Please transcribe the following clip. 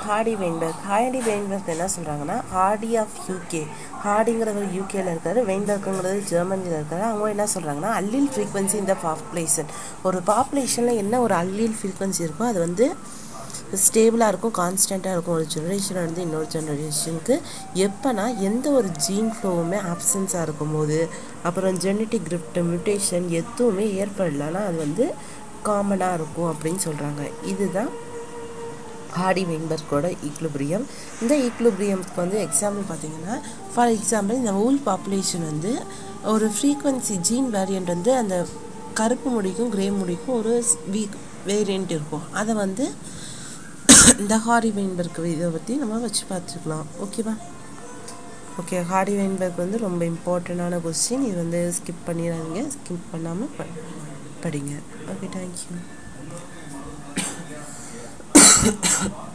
Hardy Weinberg Hardy Weinberg என்ன சொல்கிறாங்கன்னா Hardy of UK ஹார்டிங்கிறவர் யூகேல இருக்காரு வெயின்பர்க்குங்கிறது ஜெர்மனியில் இருக்காரு அவங்க என்ன சொல்கிறாங்கன்னா அல்லீல் ஃப்ரீக்வன்சி இந்த பாப்புலேஷன் ஒரு பாப்புலேஷனில் என்ன ஒரு அல்லீல் ஃப்ரீக்வன்சி இருக்கோ அது வந்து ஸ்டேபிளாக இருக்கும் கான்ஸ்டண்ட்டாக இருக்கும் ஒரு ஜெனரேஷன் வந்து இன்னொரு ஜெனரேஷனுக்கு எப்போனா எந்த ஒரு ஜீன் ஃப்ளோவுமே ஆப்சன்ஸாக இருக்கும்போது அப்புறம் ஜெனட்டிக் கிரிப்ட் மியூட்டேஷன் எதுவுமே ஏற்படலைன்னா அது வந்து காமனாக இருக்கும் அப்படின்னு சொல்கிறாங்க இதுதான் ஹார்டி வெயின்பர்க்கோட ஈக்லுபிரியம் இந்த ஈக்லுபிரியம்க்கு வந்து எக்ஸாம்பிள் பார்த்தீங்கன்னா ஃபார் எக்ஸாம்பிள் இந்த ஊல் பாப்புலேஷன் வந்து ஒரு ஃப்ரீக்வன்சி ஜீன் வேரியண்ட் வந்து அந்த கருப்பு முடிக்கும் கிரே முடிக்கும் ஒரு வீக் வேரியண்ட் இருக்கும் அதை வந்து இந்த ஹாரி வெயின்பர்க் இதை பற்றி நம்ம வச்சு பார்த்துக்கலாம் ஓகேவா ஓகே ஹாரி வெயின்பர்க் வந்து ரொம்ப இம்பார்ட்டண்டான கொஸ்டின் இது வந்து ஸ்கிப் பண்ணிடாதீங்க ஸ்கிப் பண்ணாமல் ப படிங்க ஓகே தேங்க்யூ